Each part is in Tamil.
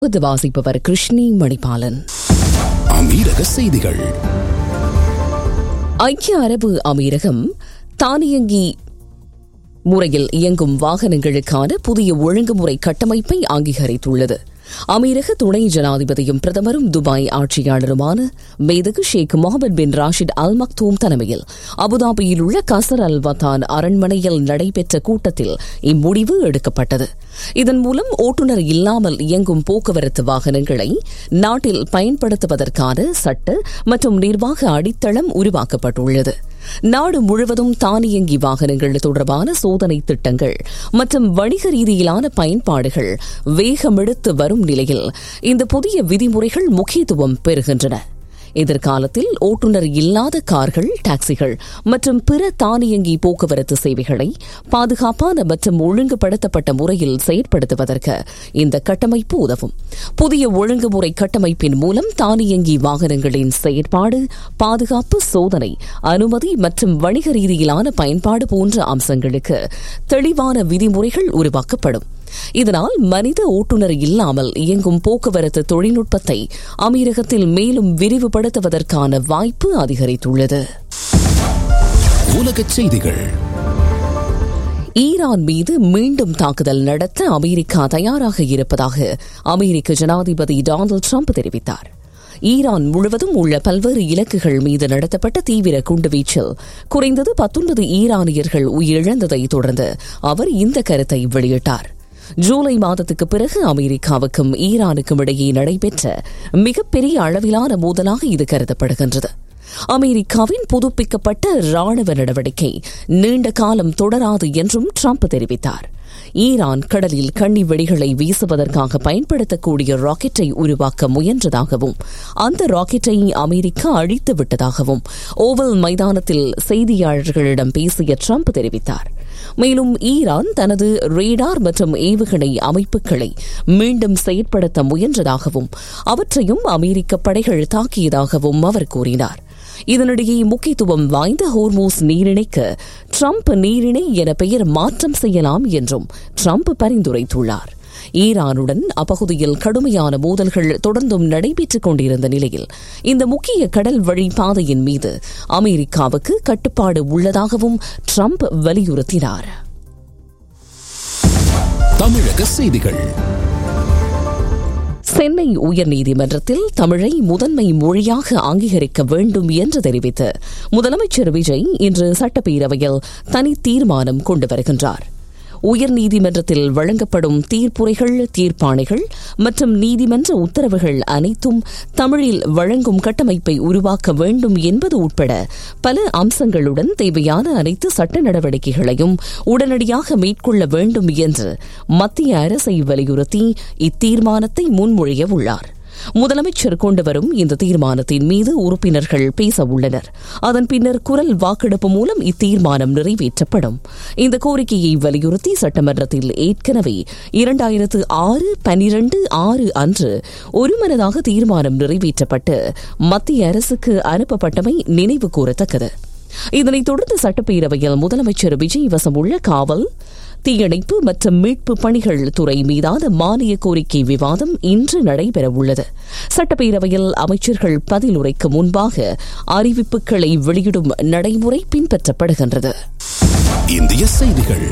இது வாசிப்பவர் கிருஷ்ணி மணிபாலன் அமீரக செய்திகள் ஐக்கிய அரபு அமீரகம் தானியங்கி முறையில் இயங்கும் வாகனங்களுக்கான புதிய ஒழுங்குமுறை கட்டமைப்பை அங்கீகரித்துள்ளது அமீரக துணை ஜனாதிபதியும் பிரதமரும் துபாய் ஆட்சியாளருமான மேதகு ஷேக் முகமது பின் ராஷித் அல் மக்தூம் தலைமையில் அபுதாபியில் உள்ள கசர் அல் வத்தான் அரண்மனையில் நடைபெற்ற கூட்டத்தில் இம்முடிவு எடுக்கப்பட்டது இதன் மூலம் ஓட்டுநர் இல்லாமல் இயங்கும் போக்குவரத்து வாகனங்களை நாட்டில் பயன்படுத்துவதற்கான சட்ட மற்றும் நிர்வாக அடித்தளம் உருவாக்கப்பட்டுள்ளது நாடு முழுவதும் தானியங்கி வாகனங்கள் தொடர்பான சோதனை திட்டங்கள் மற்றும் வணிக ரீதியிலான பயன்பாடுகள் வேகமெடுத்து வரும் நிலையில் இந்த புதிய விதிமுறைகள் முக்கியத்துவம் பெறுகின்றன எதிர்காலத்தில் ஓட்டுநர் இல்லாத கார்கள் டாக்ஸிகள் மற்றும் பிற தானியங்கி போக்குவரத்து சேவைகளை பாதுகாப்பான மற்றும் ஒழுங்குபடுத்தப்பட்ட முறையில் செயற்படுத்துவதற்கு இந்த கட்டமைப்பு உதவும் புதிய ஒழுங்குமுறை கட்டமைப்பின் மூலம் தானியங்கி வாகனங்களின் செயற்பாடு பாதுகாப்பு சோதனை அனுமதி மற்றும் வணிக ரீதியிலான பயன்பாடு போன்ற அம்சங்களுக்கு தெளிவான விதிமுறைகள் உருவாக்கப்படும் இதனால் மனித ஓட்டுநர் இல்லாமல் இயங்கும் போக்குவரத்து தொழில்நுட்பத்தை அமீரகத்தில் மேலும் விரிவுபடுத்துவதற்கான வாய்ப்பு அதிகரித்துள்ளது உலகச் செய்திகள் ஈரான் மீது மீண்டும் தாக்குதல் நடத்த அமெரிக்கா தயாராக இருப்பதாக அமெரிக்க ஜனாதிபதி டொனால்டு ட்ரம்ப் தெரிவித்தார் ஈரான் முழுவதும் உள்ள பல்வேறு இலக்குகள் மீது நடத்தப்பட்ட தீவிர குண்டுவீச்சில் குறைந்தது பத்தொன்பது ஈரானியர்கள் உயிரிழந்ததை தொடர்ந்து அவர் இந்த கருத்தை வெளியிட்டார் ஜூலை மாதத்துக்கு பிறகு அமெரிக்காவுக்கும் ஈரானுக்கும் இடையே நடைபெற்ற மிகப்பெரிய அளவிலான மோதலாக இது கருதப்படுகின்றது அமெரிக்காவின் புதுப்பிக்கப்பட்ட ராணுவ நடவடிக்கை நீண்ட காலம் தொடராது என்றும் ட்ரம்ப் தெரிவித்தார் ஈரான் கடலில் கண்ணி வெடிகளை வீசுவதற்காக பயன்படுத்தக்கூடிய ராக்கெட்டை உருவாக்க முயன்றதாகவும் அந்த ராக்கெட்டை அமெரிக்கா அழித்து விட்டதாகவும் ஓவல் மைதானத்தில் செய்தியாளர்களிடம் பேசிய ட்ரம்ப் தெரிவித்தார் மேலும் ஈரான் தனது ரேடார் மற்றும் ஏவுகணை அமைப்புகளை மீண்டும் செயற்படுத்த முயன்றதாகவும் அவற்றையும் அமெரிக்க படைகள் தாக்கியதாகவும் அவர் கூறினார் இதனிடையே முக்கியத்துவம் வாய்ந்த ஹோர்மோஸ் நீரிணைக்கு ட்ரம்ப் நீரிணை என பெயர் மாற்றம் செய்யலாம் என்றும் ட்ரம்ப் பரிந்துரைத்துள்ளார் ஈரானுடன் அப்பகுதியில் கடுமையான மோதல்கள் தொடர்ந்தும் நடைபெற்றுக் கொண்டிருந்த நிலையில் இந்த முக்கிய கடல் வழி பாதையின் மீது அமெரிக்காவுக்கு கட்டுப்பாடு உள்ளதாகவும் ட்ரம்ப் வலியுறுத்தினார் தமிழக செய்திகள் சென்னை உயர்நீதிமன்றத்தில் தமிழை முதன்மை மொழியாக அங்கீகரிக்க வேண்டும் என்று தெரிவித்து முதலமைச்சர் விஜய் இன்று சட்டப்பேரவையில் தனி தீர்மானம் கொண்டு வருகின்றார் உயர்நீதிமன்றத்தில் வழங்கப்படும் தீர்ப்புரைகள் தீர்ப்பாணைகள் மற்றும் நீதிமன்ற உத்தரவுகள் அனைத்தும் தமிழில் வழங்கும் கட்டமைப்பை உருவாக்க வேண்டும் என்பது உட்பட பல அம்சங்களுடன் தேவையான அனைத்து சட்ட நடவடிக்கைகளையும் உடனடியாக மேற்கொள்ள வேண்டும் என்று மத்திய அரசை வலியுறுத்தி இத்தீர்மானத்தை முன்மொழிய உள்ளார் முதலமைச்சர் கொண்டுவரும் இந்த தீர்மானத்தின் மீது உறுப்பினர்கள் பேச உள்ளனர் அதன் பின்னர் குரல் வாக்கெடுப்பு மூலம் இத்தீர்மானம் நிறைவேற்றப்படும் இந்த கோரிக்கையை வலியுறுத்தி சட்டமன்றத்தில் ஏற்கனவே இரண்டாயிரத்து ஆறு பனிரண்டு ஆறு அன்று ஒருமனதாக தீர்மானம் நிறைவேற்றப்பட்டு மத்திய அரசுக்கு அனுப்பப்பட்டமை நினைவு கூறத்தக்கது இதனைத் தொடர்ந்து சட்டப்பேரவையில் முதலமைச்சர் விஜய் வசம் உள்ள காவல் தீயணைப்பு மற்றும் மீட்பு பணிகள் துறை மீதான மானிய கோரிக்கை விவாதம் இன்று நடைபெறவுள்ளது சட்டப்பேரவையில் அமைச்சர்கள் பதிலுரைக்கு முன்பாக அறிவிப்புகளை வெளியிடும் நடைமுறை பின்பற்றப்படுகின்றது இந்திய செய்திகள்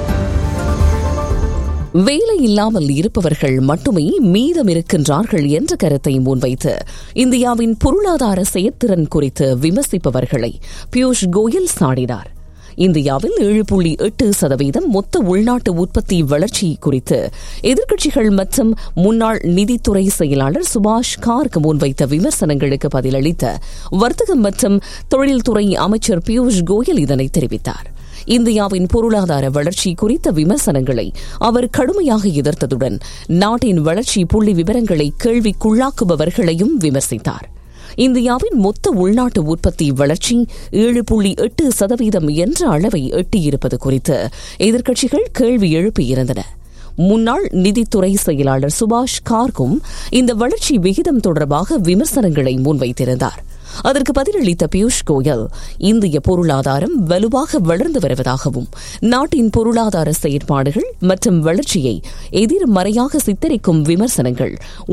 வேலை இல்லாமல் இருப்பவர்கள் மட்டுமே மீதம் இருக்கின்றார்கள் என்ற கருத்தை முன்வைத்து இந்தியாவின் பொருளாதார செயற்திறன் குறித்து விமர்சிப்பவர்களை பியூஷ் கோயல் சாடினார் இந்தியாவில் ஏழு புள்ளி எட்டு சதவீதம் மொத்த உள்நாட்டு உற்பத்தி வளர்ச்சி குறித்து எதிர்க்கட்சிகள் மற்றும் முன்னாள் நிதித்துறை செயலாளர் சுபாஷ் கார்க் முன்வைத்த விமர்சனங்களுக்கு பதிலளித்த வர்த்தகம் மற்றும் தொழில்துறை அமைச்சர் பியூஷ் கோயல் இதனை தெரிவித்தார் இந்தியாவின் பொருளாதார வளர்ச்சி குறித்த விமர்சனங்களை அவர் கடுமையாக எதிர்த்ததுடன் நாட்டின் வளர்ச்சி புள்ளி விவரங்களை கேள்விக்குள்ளாக்குபவர்களையும் விமர்சித்தார் இந்தியாவின் மொத்த உள்நாட்டு உற்பத்தி வளர்ச்சி ஏழு புள்ளி எட்டு சதவீதம் என்ற அளவை எட்டியிருப்பது குறித்து எதிர்க்கட்சிகள் கேள்வி எழுப்பியிருந்தன முன்னாள் நிதித்துறை செயலாளர் சுபாஷ் கார்கும் இந்த வளர்ச்சி விகிதம் தொடர்பாக விமர்சனங்களை முன்வைத்திருந்தார் அதற்கு பதிலளித்த பியூஷ் கோயல் இந்திய பொருளாதாரம் வலுவாக வளர்ந்து வருவதாகவும் நாட்டின் பொருளாதார செயற்பாடுகள் மற்றும் வளர்ச்சியை எதிர்மறையாக சித்தரிக்கும் விமர்சனங்கள்